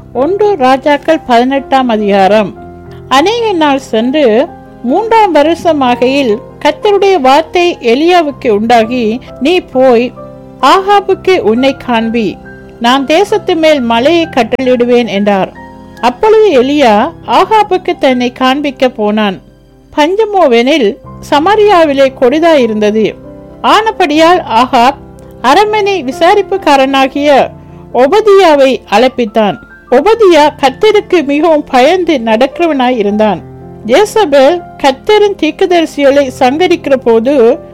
ஒன்று ராஜாக்கள் பதினெட்டாம் அதிகாரம் அநேக நாள் சென்று மூன்றாம் வருஷமாகையில் கர்த்தருடைய வார்த்தை எலியாவுக்கு உண்டாகி நீ போய் ஆகாபுக்கு உன்னை காண்பி நான் தேசத்து மேல் மலையை கட்டளிடுவேன் என்றார் அப்பொழுது எலியா ஆகாபுக்கு தன்னை காண்பிக்க போனான் பஞ்சமோவெனில் சமாரியாவிலே கொடிதாயிருந்தது ஆனபடியால் ஆகாப் அரண்மனை விசாரிப்புக்காரனாகிய ஒபதியாவை அழைப்பித்தான் ஒபதியா கத்தருக்கு மிகவும் பயந்து நடக்கிறவனாய் இருந்தான் ஜேசபேல் கத்தரின் தீர்க்கதரிசிகளை சங்கரிக்கிற போது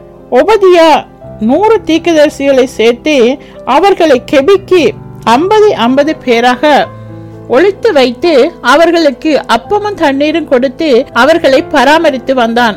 ஒபதியா நூறு தீர்க்கதரிசிகளை சேர்த்து அவர்களை கெபிக்கு ஐம்பது ஐம்பது பேராக ஒழித்து வைத்து அவர்களுக்கு அப்பமும் தண்ணீரும் கொடுத்து அவர்களை பராமரித்து வந்தான்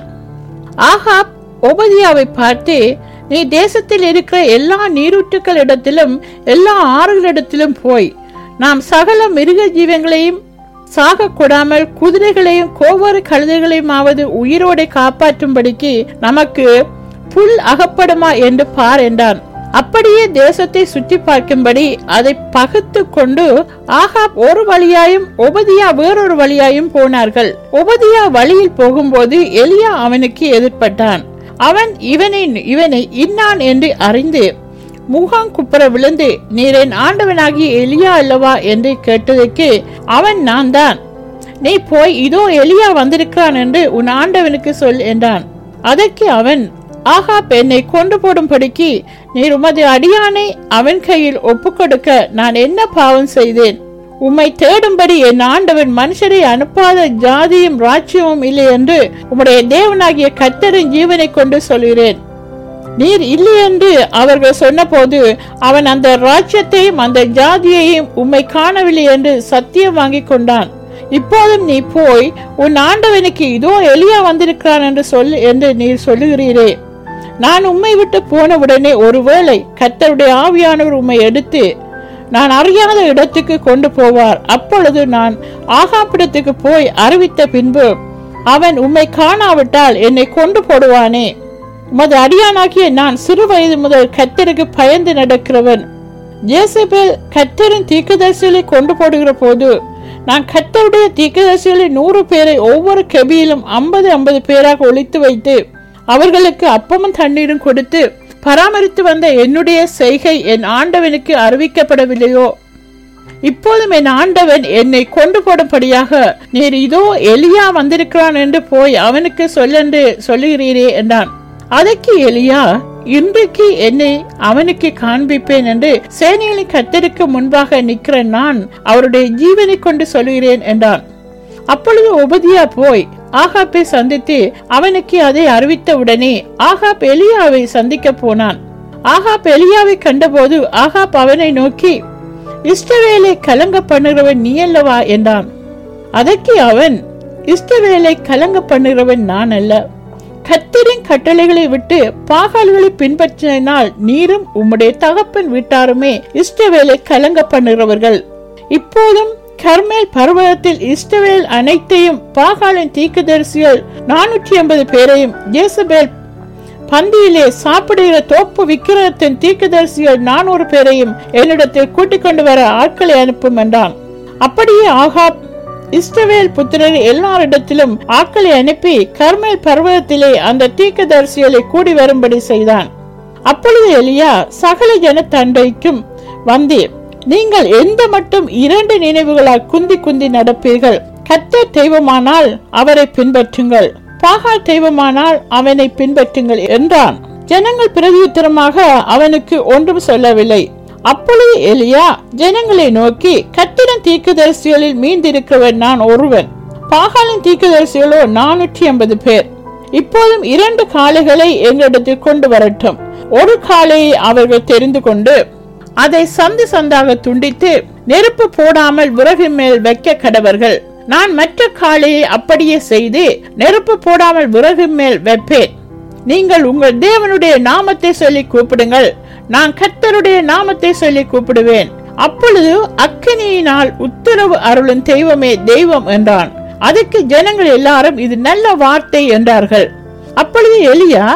ஆகாப் ஒபதியாவை பார்த்து நீ தேசத்தில் இருக்கிற எல்லா நீரூற்றுக்களிடத்திலும் எல்லா ஆறுகளிடத்திலும் போய் நாம் சகல மிருக ஜீவங்களையும் சாக கொடாமல் குதிரைகளையும் கோவறு கழுதைகளையுமாவது உயிரோടെ காப்பாற்றும்படிக்கு நமக்கு புல் அகப்படுமா என்று பார் என்றான் அப்படியே தேசத்தை சுற்றி பார்க்கும்படி அதை பகுத்து கொண்டு ஆகாப் ஒரு வழியாயும் ஒபதியா வேறொரு வழியாயும் போனார்கள் ஒபதியா வழியில் போகும்போது எலியா அவனுக்கு எதிர்பட்டான் அவன் இவனை இவனை இன்னான் என்று அறிந்து முகாம் குப்புற விழுந்து நீர் என் ஆண்டவனாகிய எலியா அல்லவா என்று கேட்டதற்கு அவன் நான் தான் நீ போய் இதோ எலியா வந்திருக்கிறான் என்று உன் ஆண்டவனுக்கு சொல் என்றான் அதற்கு அவன் ஆகாப் என்னை கொண்டு போடும்படிக்கு நீர் உமது அடியானை அவன் கையில் ஒப்புக்கொடுக்க நான் என்ன பாவம் செய்தேன் உம்மை தேடும்படி என் ஆண்டவன் மனுஷரை அனுப்பாத ஜாதியும் ராஜ்யமும் இல்லை என்று உம்முடைய தேவனாகிய கத்தரின் ஜீவனை கொண்டு சொல்கிறேன் நீர் இல்லை என்று அவர்கள் சொன்னபோது அவன் அந்த ராஜ்யத்தையும் அந்த ஜாதியையும் உம்மை காணவில்லை என்று சத்தியம் வாங்கி கொண்டான் இப்போதும் நீ போய் உன் ஆண்டவனுக்கு இதோ எலியா வந்திருக்கிறான் என்று சொல் என்று நீர் சொல்லுகிறீரே நான் உம்மை விட்டு போன உடனே ஒருவேளை கர்த்தருடைய ஆவியானவர் உம்மை எடுத்து நான் அறியாத இடத்துக்கு கொண்டு போவார் அப்பொழுது நான் ஆகாப்பிடத்துக்கு போய் அறிவித்த பின்பு அவன் உம்மை காணாவிட்டால் என்னை கொண்டு போடுவானே உமது அடியானாகிய நான் சிறு வயது முதல் கத்தருக்கு பயந்து நடக்கிறவன் ஜேசபேல் கத்தரின் தீர்க்கதரிசிகளை கொண்டு போடுகிற போது நான் கத்தருடைய தீர்க்கதரிசிகளை நூறு பேரை ஒவ்வொரு கெபியிலும் ஐம்பது ஐம்பது பேராக ஒழித்து வைத்து அவர்களுக்கு அப்பமும் தண்ணீரும் கொடுத்து பராமரித்து வந்த என்னுடைய செய்கை என் ஆண்டவனுக்கு அறிவிக்கப்படவில்லையோ இப்போதும் என் ஆண்டவன் என்னை கொண்டு போடும்படியாக நீர் இதோ எலியா வந்திருக்கிறான் என்று போய் அவனுக்கு சொல்லென்று சொல்லுகிறீரே என்றான் அதற்கு எலியா இன்றைக்கு என்னை அவனுக்கு காண்பிப்பேன் என்று சேனைகளின் கத்தருக்கு முன்பாக நிற்கிற நான் அவருடைய ஜீவனை கொண்டு சொல்லுகிறேன் என்றான் அப்பொழுது உபதியா போய் ஆகாப்பை சந்தித்து அவனுக்கு அதை அறிவித்த உடனே ஆகாப் எலியாவை சந்திக்க போனான் ஆகாப் எலியாவை கண்டபோது ஆகாப் அவனை நோக்கி இஷ்டவேலை கலங்க பண்ணுகிறவன் நீ அல்லவா என்றான் அதற்கு அவன் இஷ்டவேலை கலங்க பண்ணுகிறவன் நான் அல்ல கத்தரின் கட்டளைகளை விட்டு பாகால்களை பின்பற்றினால் நீரும் உம்முடைய தகப்பன் வீட்டாருமே இஷ்டவேலை கலங்க பண்ணுகிறவர்கள் இப்போதும் கர்மேல் பர்வதத்தில் இஸ்ரவேல் அனைத்தையும் பாகாலின் தீர்க்கதரிசிகள் நானூற்றி ஐம்பது பேரையும் ஜேசபேல் பந்தியிலே சாப்பிடுகிற தோப்பு விக்கிரகத்தின் தீர்க்கதரிசிகள் நானூறு பேரையும் என்னிடத்தில் கூட்டிக் கொண்டு வர ஆட்களை அனுப்பும் என்றான் அப்படியே ஆகாப் இஸ்ரவேல் புத்திரர் எல்லாரிடத்திலும் ஆட்களை அனுப்பி கர்மேல் பர்வதத்திலே அந்த தீர்க்கதரிசிகளை கூடி வரும்படி செய்தான் அப்பொழுது எலியா சகல ஜனத்தண்டைக்கும் வந்து நீங்கள் எந்த மட்டும் இரண்டு நினைவுகளால் குந்தி குந்தி நடப்பீர்கள் கத்தர் தெய்வமானால் அவரை பின்பற்றுங்கள் பாகால் தெய்வமானால் அவனை பின்பற்றுங்கள் என்றான் ஜனங்கள் பிரதியுத்தரமாக அவனுக்கு ஒன்றும் சொல்லவில்லை அப்பொழுது எலியா ஜனங்களை நோக்கி கத்திரன் தீர்க்கதரிசிகளில் மீந்திருக்கிறவன் நான் ஒருவன் பாகாலின் தீர்க்கதரிசிகளோ நானூற்றி ஐம்பது பேர் இப்போதும் இரண்டு காளைகளை எங்களிடத்தில் கொண்டு வரட்டும் ஒரு காளையை அவர்கள் தெரிந்து கொண்டு அதை சந்து சந்தாக துண்டித்து நெருப்பு போடாமல் விறகு மேல் வைக்க கடவர்கள் நான் மற்ற காளையை அப்படியே செய்து நெருப்பு போடாமல் விறகு மேல் வைப்பேன் நீங்கள் உங்கள் தேவனுடைய நாமத்தை சொல்லி கூப்பிடுங்கள் நான் கர்த்தருடைய நாமத்தை சொல்லி கூப்பிடுவேன் அப்பொழுது அக்கினியினால் உத்தரவு அருளும் தெய்வமே தெய்வம் என்றான் அதற்கு ஜனங்கள் எல்லாரும் இது நல்ல வார்த்தை என்றார்கள் அப்பொழுது எலியா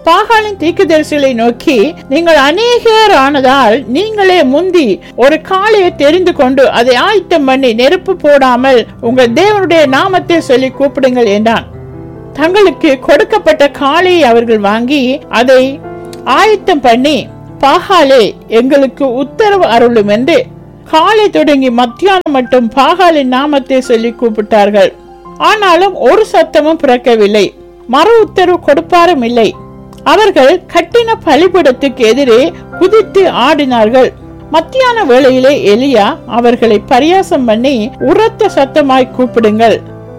பாகாலின் தீக்குதரிசிகளை நோக்கி நீங்கள் அநேகர் ஆனதால் நீங்களே முந்தி ஒரு காளையை தெரிந்து கொண்டு அதை ஆயத்தம் பண்ணி நெருப்பு போடாமல் உங்கள் தேவனுடைய நாமத்தை சொல்லி கூப்பிடுங்கள் என்றான் தங்களுக்கு கொடுக்கப்பட்ட காளையை அவர்கள் வாங்கி அதை ஆயத்தம் பண்ணி பாகாலே எங்களுக்கு உத்தரவு அருளும் என்று காலை தொடங்கி மத்தியானம் மட்டும் பாகாலின் நாமத்தை சொல்லி கூப்பிட்டார்கள் ஆனாலும் ஒரு சத்தமும் பிறக்கவில்லை மறு உத்தரவு கொடுப்பாரும் இல்லை அவர்கள் கட்டின பலிபீடத்துக்கு எதிரே குதித்து ஆடினார்கள் மத்தியான வேளையிலே எலியா அவர்களை பரியாசம் பண்ணி உரத்த சத்தமாய் கூப்பிடுங்கள்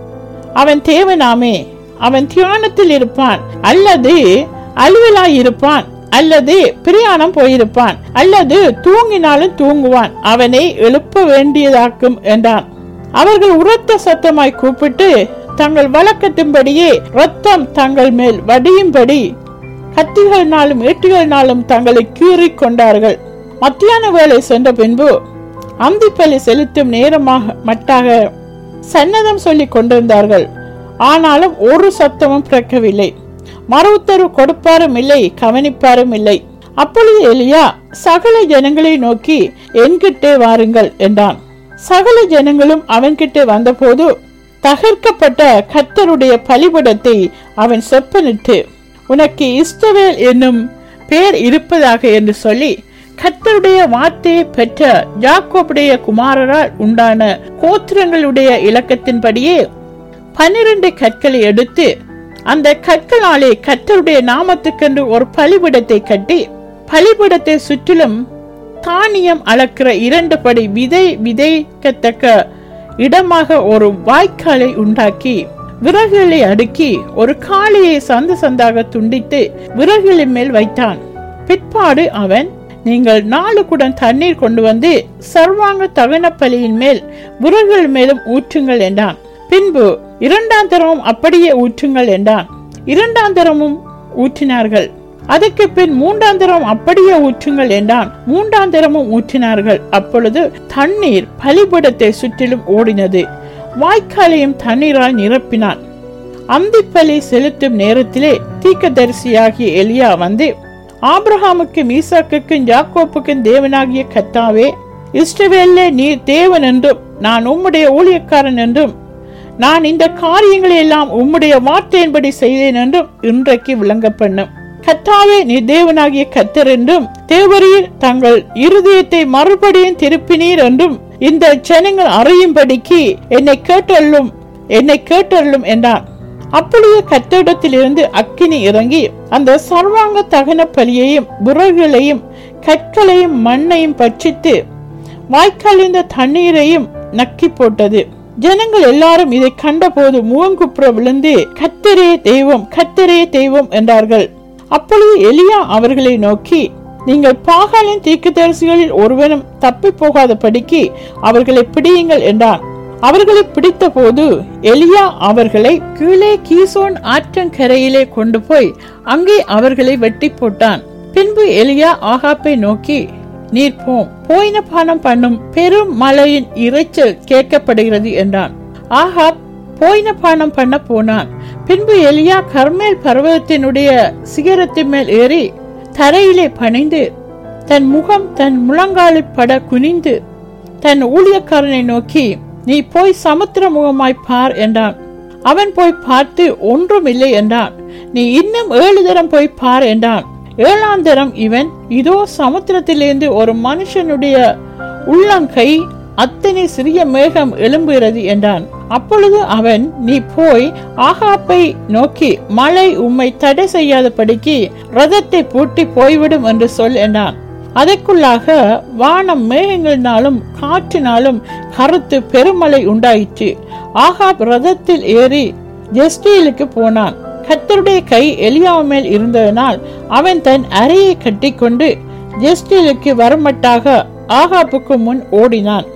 அவன் தேவனாமே அவன் தியானத்தில் இருப்பான் அல்லது அலுவலாய் இருப்பான் அல்லது பிரயாணம் போயிருப்பான் அல்லது தூங்கினாலும் தூங்குவான் அவனை எழுப்ப வேண்டியதாக்கும் என்றான் அவர்கள் உரத்த சத்தமாய் கூப்பிட்டு தங்கள் வழக்கத்தின்படியே ரத்தம் தங்கள் மேல் வடியும்படி கத்திகளினாலும் ஏட்டுகளினாலும் தங்களை கீறிக் கொண்டார்கள் மத்தியான வேலை சென்ற பின்பு அந்திப்பலி செலுத்தும் நேரமாக மட்டாக சன்னதம் சொல்லிக் கொண்டிருந்தார்கள் ஆனாலும் ஒரு சத்தமும் பிறக்கவில்லை மறு உத்தரவு கொடுப்பாரும் இல்லை கவனிப்பாரும் இல்லை அப்பொழுது எலியா சகல ஜனங்களை நோக்கி என்கிட்டே வாருங்கள் என்றான் சகல ஜனங்களும் அவன்கிட்டே வந்தபோது தகர்க்கப்பட்ட கத்தருடைய பலிபடத்தை அவன் செப்பனிட்டு உனக்கு இஸ்டவேல் என்னும் பேர் இருப்பதாக என்று சொல்லி கத்தருடைய வார்த்தையை பெற்ற ஜாக்கோபுடைய குமாரரால் உண்டான கோத்திரங்களுடைய இலக்கத்தின்படியே பன்னிரண்டு கற்களை எடுத்து அந்த கற்களாலே கத்தருடைய நாமத்துக்கென்று ஒரு பலிபிடத்தை கட்டி பலிபிடத்தை சுற்றிலும் தானியம் அளக்கிற இரண்டு படி விதை விதைக்கத்தக்க இடமாக ஒரு வாய்க்காலை உண்டாக்கி விறகுகளை அடுக்கி ஒரு காளையை சந்து சந்தாக துண்டித்து விறகுகளின் மேல் வைத்தான் பிற்பாடு அவன் நீங்கள் நாலு குடம் தண்ணீர் கொண்டு வந்து சர்வாங்க தகன பலியின் மேல் விறகுகள் மேலும் ஊற்றுங்கள் என்றான் பின்பு இரண்டாம் தரமும் அப்படியே ஊற்றுங்கள் என்றான் இரண்டாம் தரமும் ஊற்றினார்கள் அதற்கு பின் மூன்றாம் தரம் அப்படியே ஊற்றுங்கள் என்றான் மூன்றாம் தரமும் ஊற்றினார்கள் அப்பொழுது தண்ணீர் பலிபடத்தை சுற்றிலும் ஓடினது வாய்க்காலையும் தண்ணீரால் நிரப்பினான் அந்திப்பலி செலுத்தும் நேரத்திலே தீக்கதரிசியாகிய எலியா வந்து ஆபிரஹாமுக்கும் ஈசாக்குக்கும் யாக்கோப்புக்கும் தேவனாகிய கத்தாவே இஷ்டவேல்லே நீர் தேவன் என்றும் நான் உம்முடைய ஊழியக்காரன் என்றும் நான் இந்த காரியங்களை எல்லாம் உம்முடைய வார்த்தையின்படி செய்தேன் என்றும் இன்றைக்கு விளங்க பண்ணும் கத்தாவே நீ தேவனாகிய கத்தர் என்றும் தேவரீர் தங்கள் இருதயத்தை மறுபடியும் திருப்பினீர் என்றும் இந்த ஜனங்கள் அறியும்படிக்கு என்னை கேட்டள்ளும் என்னை கேட்டள்ளும் என்றான் அப்பொழுது கத்தரிடத்திலிருந்து அக்கினி இறங்கி அந்த சர்வாங்க தகன பலியையும் விறகுகளையும் கற்களையும் மண்ணையும் பட்சித்து வாய்க்காலிந்த தண்ணீரையும் நக்கி போட்டது ஜனங்கள் எல்லாரும் இதை கண்டபோது முகங்குப்புற விழுந்து கத்தரே தெய்வம் கத்தரே தெய்வம் என்றார்கள் அப்பொழுது எலியா அவர்களை நோக்கி நீங்கள் பாகாலின் தீர்க்கதரிசிகளில் ஒருவனும் தப்பி போகாதபடிக்கு அவர்களை பிடியுங்கள் என்றான் அவர்களை பிடித்த போது எலியா அவர்களை கீழே கீசோன் ஆற்றங்கரையிலே கொண்டு போய் அங்கே அவர்களை வெட்டி போட்டான் பின்பு எலியா ஆகாப்பை நோக்கி நீர் போம் போயின பானம் பண்ணும் பெரும் மலையின் இரைச்சல் கேட்கப்படுகிறது என்றான் ஆகாப் போயின பானம் பண்ண போனான் பின்பு எலியா கர்மேல் பர்வதத்தினுடைய சிகரத்தின் மேல் ஏறி தரையிலே பணிந்து தன் முகம் தன் முழங்காலில் பட குனிந்து தன் ஊழியக்காரனை நோக்கி நீ போய் சமுத்திர முகமாய் பார் என்றான் அவன் போய் பார்த்து ஒன்றும் இல்லை என்றான் நீ இன்னும் ஏழு தரம் போய் பார் என்றான் ஏழாம் தரம் இவன் இதோ சமுத்திரத்திலிருந்து ஒரு மனுஷனுடைய உள்ளங்கை அத்தனை சிறிய மேகம் எழும்புகிறது என்றான் அப்பொழுது அவன் நீ போய் ஆகாப்பை நோக்கி மழை உம்மை தடை செய்யாதபடிக்கு ரதத்தை பூட்டி போய்விடும் என்று சொல் என்றான் அதற்குள்ளாக வானம் மேகங்களினாலும் காற்றினாலும் கருத்து பெருமழை உண்டாயிற்று ஆகாப் ரதத்தில் ஏறி ஜெஸ்டீலுக்கு போனான் கத்தருடைய கை எலியா மேல் இருந்ததனால் அவன் தன் அறையை கட்டிக்கொண்டு ஜெஸ்டீலுக்கு வரமட்டாக ஆகாப்புக்கு முன் ஓடினான்